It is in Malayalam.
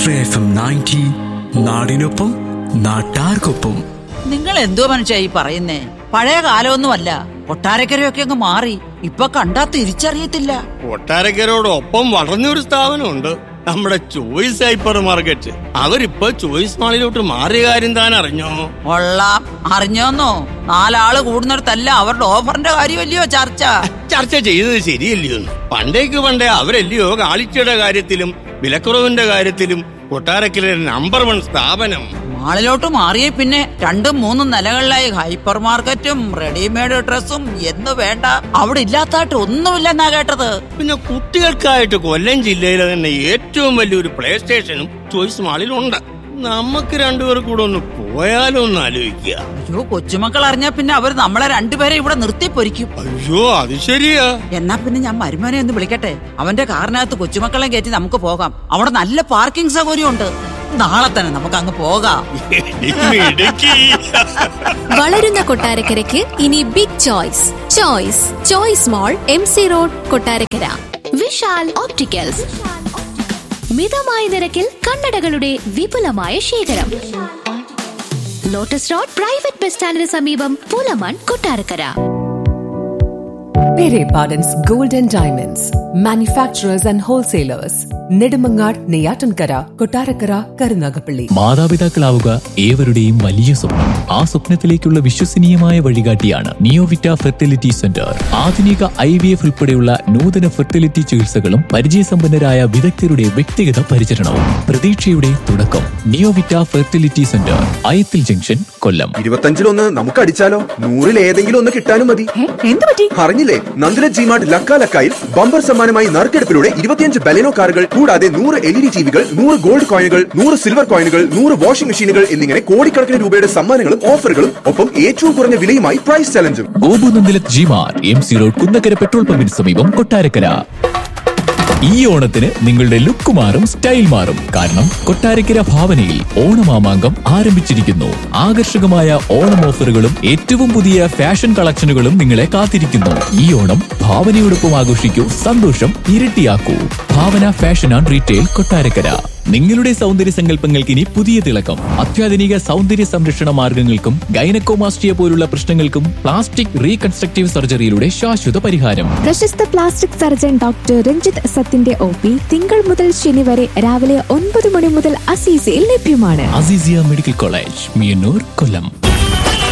ആശ്രയ എഫ് എം നയൻറ്റി നാടിനൊപ്പം നാട്ടാർക്കൊപ്പം നിങ്ങൾ എന്തോ മനുഷ്യ ഈ പറയുന്നേ പഴയ കാലമൊന്നുമല്ല കൊട്ടാരക്കരയൊക്കെ അങ്ങ് മാറി ഇപ്പൊ കണ്ടാ തിരിച്ചറിയത്തില്ല കൊട്ടാരക്കരോടൊപ്പം വളർന്നൊരു സ്ഥാപനമുണ്ട് നമ്മുടെ ചോയ്സ് ഹൈപ്പർ മാർക്കറ്റ് അവരിപ്പോ ചോയ്സ് മാളിലോട്ട് മാറിയ കാര്യം താൻ അറിഞ്ഞോ കൊള്ളാം അറിഞ്ഞോന്നോ നാലാള് കൂടുന്നിടത്തല്ല അവരുടെ ഓഫറിന്റെ കാര്യമല്ലയോ ചർച്ച ചർച്ച ചെയ്തത് ശരിയല്ലയോ പണ്ടേക്ക് പണ്ടേ അവരല്ലയോ കാളിച്ചയുടെ കാര്യത്തിലും വിലക്കുറവിന്റെ കാര്യത്തിലും കൊട്ടാരക്കര നമ്പർ വൺ സ്ഥാപനം മാളിലോട്ട് മാറിയ പിന്നെ രണ്ടും മൂന്നും നിലകളിലായി ഹൈപ്പർ മാർക്കറ്റും റെഡിമെയ്ഡ് ഡ്രസ്സും എന്ന് വേണ്ട അവിടെ ഇല്ലാത്തായിട്ട് ഒന്നുമില്ലെന്നാ കേട്ടത് പിന്നെ കുട്ടികൾക്കായിട്ട് കൊല്ലം ജില്ലയിലെ തന്നെ ഏറ്റവും വലിയൊരു പ്ലേ സ്റ്റേഷനും ചോയ്സ് മാളിലുണ്ട് നമുക്ക് രണ്ടുപേർ കൂടെ ഒന്ന് പോയാലോ ഒന്ന് ആലോചിക്കുക അയ്യോ കൊച്ചുമക്കൾ അറിഞ്ഞാ പിന്നെ അവർ നമ്മളെ രണ്ടുപേരെ ഇവിടെ നിർത്തി പൊരിക്കും അയ്യോ അത് ശരിയാ എന്നാ പിന്നെ ഞാൻ മരുമോനെ ഒന്ന് വിളിക്കട്ടെ അവന്റെ കാറിനകത്ത് കൊച്ചുമക്കളെ കയറ്റി നമുക്ക് പോകാം അവിടെ നല്ല പാർക്കിംഗ് സൗകര്യമുണ്ട് നാളെ തന്നെ നമുക്ക് അങ്ങ് പോകാം ഇടുക്കി വളരുന്ന കൊട്ടാരക്കരയ്ക്ക് ഇനി big choice choice choice mall M C road Kottarakkara Vishal opticals മിതമായ നിരക്കിൽ കണ്ണടകളുടെ വിപുലമായ ശേഖരം ലോട്ടസ് റോഡ് പ്രൈവറ്റ് ബസ് സ്റ്റാൻഡിന് സമീപം Pulamon Kottarakkara Pere Pardon's Gold and Diamonds, manufacturers and wholesalers, Nedimangar, Neyatankara, Kotarakara, Karunagapalli. മാതാപിതാക്കളാവുക ഏവരുടെയും വലിയ സ്വപ്നം ആ സ്വപ്നത്തിലേക്കുള്ള വിശ്വസനീയമായ വഴികാട്ടിയാണ് നിയോവിറ്റ ഫെർട്ടിലിറ്റി സെന്റർ ആധുനിക ഐ വി എഫ് ഉൾപ്പെടെയുള്ള നൂതന ഫെർട്ടിലിറ്റി ചികിത്സകളും പരിചയസമ്പന്നരായ വിദഗ്ധരുടെ വ്യക്തിഗത പരിചരണവും പ്രതീക്ഷയുടെ തുടക്കം Neovita fertility center Ayathil junction Kollam ഇരുപത്തഞ്ചിലൊന്ന് നമുക്ക് അടിച്ചാലോ നൂറിൽ ഏതെങ്കിലും ഒന്ന് കിട്ടാനും മതി എന്ത് പറ്റി അറിഞ്ഞില്ലേ നന്ദില ജിമാർട്ട് ലക്ക ലക്കായിൽ ബമ്പർ സമ്മാനമായി നറുക്കെടുപ്പിലൂടെ ഇരുപത്തിയഞ്ച് ബലെനോ കാറുകൾ കൂടാതെ നൂറ് എൽ ഇ ഡി ടിവികൾ നൂറ് ഗോൾഡ് കോയിനുകൾ നൂറ് സിൽവർ കോയിനുകൾ നൂറ് വാഷിംഗ് മെഷീനുകൾ എന്നിങ്ങനെ കോടിക്കണക്കിന് രൂപയുടെ സമ്മാനങ്ങളും ഓഫറുകളും ഒപ്പം ഏറ്റവും കുറഞ്ഞ വിലയുമായി പ്രൈസ് ചലഞ്ചും Gopu Nandilath G Mart M C road Kunnakkara petrol പമ്പിന് സമീപം കൊട്ടാരക്കര ഈ ഓണത്തിന് നിങ്ങളുടെ ലുക്ക് മാറും സ്റ്റൈൽ മാറും കാരണം കൊട്ടാരക്കര ഭാവനയിൽ ഓണമാമാങ്കം ആരംഭിച്ചിരിക്കുന്നു ആകർഷകമായ ഓണം ഓഫറുകളും ഏറ്റവും പുതിയ ഫാഷൻ കളക്ഷനുകളും നിങ്ങളെ കാത്തിരിക്കുന്നു ഈ ഓണം ഭാവനയോടൊപ്പം ആഘോഷിക്കൂ സന്തോഷം ഇരട്ടിയാക്കൂ Bhavana fashion and retail Kottarakkara നിങ്ങളുടെ സൗന്ദര്യ സങ്കല്പങ്ങൾക്ക് ഇനി പുതിയ തിളക്കം അത്യാധുനിക സൗന്ദര്യ സംരക്ഷണ മാർഗങ്ങൾക്കും ഗൈനക്കോമാസ്ട്രിയ പോലുള്ള പ്രശ്നങ്ങൾക്കും പ്ലാസ്റ്റിക് റീകൺസ്ട്രക്റ്റീവ് സർജറിയിലൂടെ ശാശ്വത പരിഹാരം പ്രശസ്ത പ്ലാസ്റ്റിക് സർജൻ ഡോക്ടർ രഞ്ജിത്ത് സത്തിന്റെ ഒ പി തിങ്കൾ മുതൽ ശനി വരെ രാവിലെ ഒൻപത് മണി മുതൽ അസീസയിൽ ലഭ്യമാണ് അസീസിയ മെഡിക്കൽ കോളേജ് മിയന്നൂർ കൊല്ലം